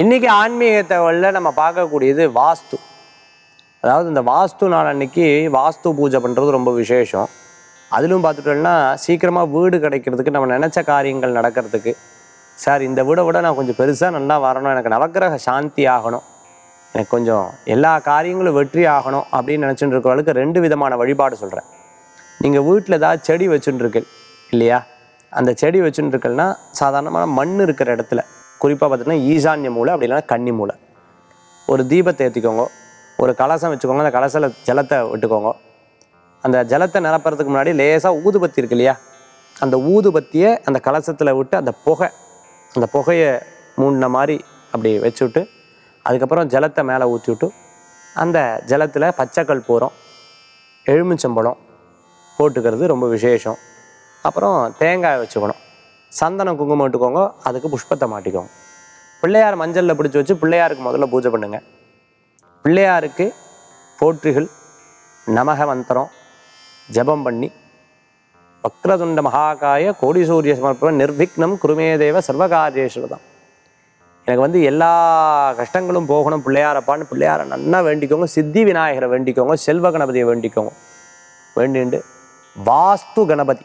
இன்னைக்கு ஆன்மீக தகவலில் நம்ம பார்க்கக்கூடியது வாஸ்து அதாவது இந்த வாஸ்து நாள் அன்னைக்கு வாஸ்து பூஜை பண்ணுறது ரொம்ப விசேஷம் அதிலும் பார்த்துட்டோம்னா சீக்கிரமாக வீடு கிடைக்கிறதுக்கு நம்ம நினச்ச காரியங்கள் நடக்கிறதுக்கு சார் இந்த வீடை விட நான் கொஞ்சம் பெருசாக நல்லா வரணும் எனக்கு நவக்கிரக சாந்தி ஆகணும் எனக்கு கொஞ்சம் எல்லா காரியங்களும் வெற்றி ஆகணும் அப்படின்னு நினச்சிட்டு இருக்கிறவங்களுக்கு ரெண்டு விதமான வழிபாடு சொல்கிறேன் நீங்கள் வீட்டில் ஏதாவது செடி வச்சுட்டு இருக்கு இல்லையா அந்த செடி வச்சுட்டு இருக்கல்னா சாதாரணமான மண் இருக்கிற இடத்துல குறிப்பாக பார்த்தீங்கன்னா ஈசான்ய மூலை அப்படி இல்லைன்னா கன்னி மூலை ஒரு தீபத்தை ஏற்றிக்கோங்க ஒரு கலசம் வச்சுக்கோங்க அந்த கலசில் ஜலத்தை விட்டுக்கோங்க அந்த ஜலத்தை நிரப்புறதுக்கு முன்னாடி லேசாக ஊதுபத்தி இருக்கு இல்லையா அந்த ஊதுபத்தியை அந்த கலசத்தில் விட்டு அந்த புகை அந்த புகையை மூடின மாதிரி அப்படி வச்சுவிட்டு அதுக்கப்புறம் ஜலத்தை மேலே ஊற்றி விட்டு அந்த ஜலத்தில் பச்சைக்கல் பூரம் எலுமிச்சம்பழம் போட்டுக்கிறது ரொம்ப விசேஷம் அப்புறம் தேங்காய் வச்சுக்கணும் சந்தனம் குங்குமம் இட்டுக்கோங்க அதுக்கு புஷ்பத்தை மாட்டிக்கோங்க பிள்ளையார் மஞ்சளில் பிடிச்சி வச்சு பிள்ளையாருக்கு முதல்ல பூஜை பண்ணுங்க பிள்ளையாருக்கு போற்றிகள் நமக மந்திரம் ஜெபம் பண்ணி வக்ரதுண்ட மகாகாய கோடி சூரிய சமர்ப்பணம் நிர்விக்னம் குருமேதேவ சர்வகாரியேஸ்வரதம் எனக்கு வந்து எல்லா கஷ்டங்களும் போகணும் பிள்ளையாரப்பான்னு பிள்ளையாரை நன்னா வேண்டிக்கோங்க சித்தி விநாயகரை வேண்டிக்கோங்க செல்வ கணபதியை வேண்டிக்கோங்க வேண்டிண்டு வாஸ்து கணபதி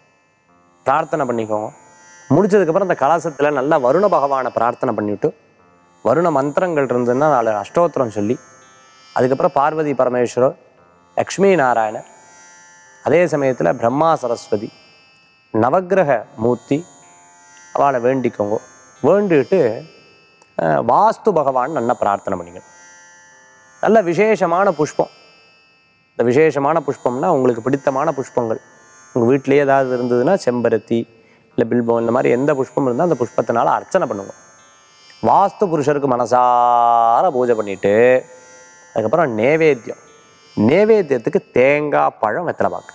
பிரார்த்தனை பண்ணிக்கோங்க முடிச்சதுக்கப்புறம் அந்த கலசத்தில் நல்லா வருண பகவானை பிரார்த்தனை பண்ணிவிட்டு வருண மந்திரங்கள் இருந்ததுன்னா நாலு அஷ்டோத்திரம் சொல்லி அதுக்கப்புறம் பார்வதி பரமேஸ்வரர் லக்ஷ்மி நாராயணர் அதே சமயத்தில் பிரம்மா சரஸ்வதி நவக்கிரக மூர்த்தி அவளை வேண்டிக்கோங்க வேண்டிட்டு அஹ், வாஸ்து பகவான் நல்லா பிரார்த்தனை பண்ணிக்கணும் நல்ல விசேஷமான புஷ்பம் இந்த விசேஷமான புஷ்பம்னா உங்களுக்கு பிடித்தமான புஷ்பங்கள் உங்கள் வீட்டிலேயே ஏதாவது இருந்ததுன்னா செம்பருத்தி இல்லை பில்பம் இந்த மாதிரி எந்த புஷ்பம் இருந்தால் அந்த புஷ்பத்தினால அர்ச்சனை பண்ணுங்க வாஸ்து புருஷருக்கு மனசார பூஜை பண்ணிட்டு அதுக்கப்புறம் நேவேத்தியம் நேவேத்தியத்துக்கு தேங்காய் பழம் வெத்தலை பாக்கு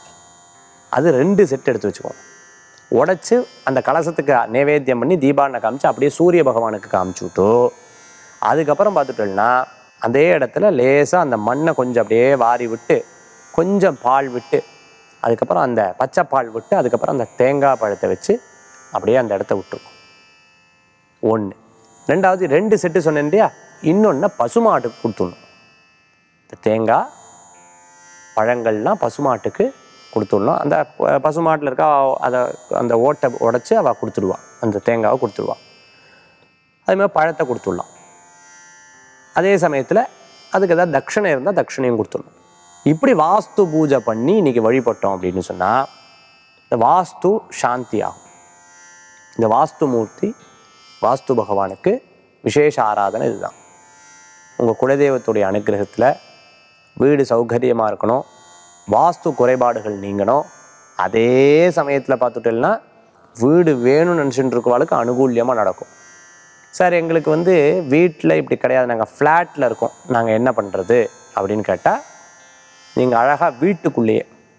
அது ரெண்டு செட் எடுத்து வச்சுக்கோங்க உடைச்சு அந்த கலசத்துக்கு நேவேத்தியம் பண்ணி தீபாவளை காமிச்சு அப்படியே சூரிய பகவானுக்கு காமிச்சு விட்டு அதுக்கப்புறம் பார்த்துட்டோம்னா அதே இடத்துல லேசாக அந்த மண்ணை கொஞ்சம் அப்படியே வாரி விட்டு கொஞ்சம் பால் விட்டு அதுக்கப்புறம் அந்த பச்சை பால் விட்டு அதுக்கப்புறம் அந்த தேங்காய் பழத்தை வச்சு அப்படியே அந்த இடத்த விட்டுருக்கும் ஒன்று ரெண்டாவது ரெண்டு செட்டு சொன்னேன் இல்லையா இன்னொன்று பசுமாட்டுக்கு கொடுத்துடணும் இந்த தேங்காய் பழங்கள்லாம் பசுமாட்டுக்கு கொடுத்துடணும் அந்த ப- பசுமாட்டில் இருக்க அவ- அதை அந்த ஓட்டை உடைச்சி அவள் கொடுத்துடுவா அந்த தேங்காவை கொடுத்துடுவா அதே மாதிரி பழத்தை கொடுத்துடலாம் அதே சமயத்தில் அதுக்கு ஏதாவது தட்சணை இருந்தால் தட்சணையும் கொடுத்துடணும் இப்படி வாஸ்து பூஜை பண்ணி இன்னைக்கு வழிபட்டோம் அப்படின்னு சொன்னால் இந்த வாஸ்து சாந்தி ஆகும் இந்த வாஸ்து மூர்த்தி வாஸ்து பகவானுக்கு விசேஷ ஆராதனை இதுதான் உங்கள் குலதெய்வத்துடைய அனுகிரகத்தில் வீடு சௌகரியமாக இருக்கணும் வாஸ்து குறைபாடுகள் நீங்கணும் அதே சமயத்தில் பார்த்துட்டோம்னா வீடு வேணும்னு நினச்சிட்டு இருக்கவாளுக்கு அனுகூல்யமாக நடக்கும் சார் எங்களுக்கு வந்து வீட்டில் இப்படி கிடையாது நாங்கள் ஃப்ளாட்டில் இருக்கோம் நாங்கள் என்ன பண்ணுறது அப்படின்னு கேட்டால் நீங்கள் அழகாக வீட்டுக்குள்ளேயே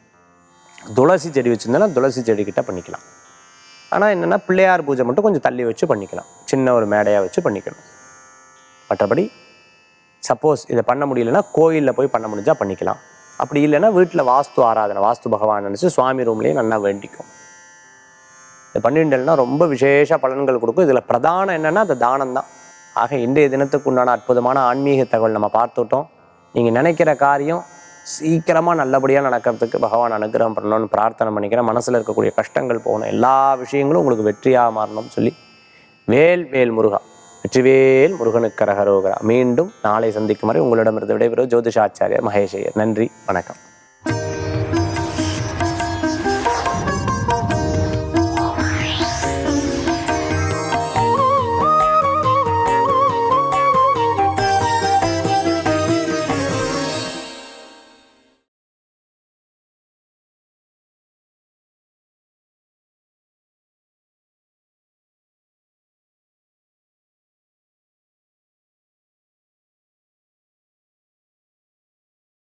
துளசி செடி வச்சுருந்தா துளசி செடிக்கிட்ட பண்ணிக்கலாம் ஆனால் என்னென்னா பிள்ளையார் பூஜை மட்டும் கொஞ்சம் தள்ளி வச்சு பண்ணிக்கலாம் சின்ன ஒரு மேடையாக வச்சு பண்ணிக்கணும் மற்றபடி சப்போஸ் இதை பண்ண முடியலன்னா கோயிலில் போய் பண்ண முடிஞ்சால் பண்ணிக்கலாம் அப்படி இல்லைன்னா வீட்டில் வாஸ்து ஆராதனை வாஸ்து பகவான் நினச்சி சுவாமி ரூம்லேயே நல்லா வேண்டிக்கும் இதை பண்ணிட்டேன்னா ரொம்ப விசேஷ பலன்கள் கொடுக்கும் இதில் பிரதானம் என்னென்னா அந்த தானம் தான் ஆக இன்றைய தினத்துக்கு உண்டான அற்புதமான ஆன்மீக தகவல் நம்ம பார்த்துட்டோம் நீங்கள் நினைக்கிற காரியம் சீக்கிரமாக நல்லபடியாக நடக்கிறதுக்கு பகவான் அனுகிரகம் பண்ணணும்னு பிரார்த்தனை பண்ணிக்கிறேன் மனசில் இருக்கக்கூடிய கஷ்டங்கள் போகணும் எல்லா விஷயங்களும் உங்களுக்கு வெற்றியாக மாறணும்னு சொல்லி வேல் வேல் முருகா வெற்றிவேல் முருகனுக்கு கரகரோகரா மீண்டும் நாளை சந்திக்கும் வரை உங்களிடமிருந்து விடைபெறுவது ஜோதிஷாச்சாரியர் மகேஷ் ஐயர் நன்றி வணக்கம்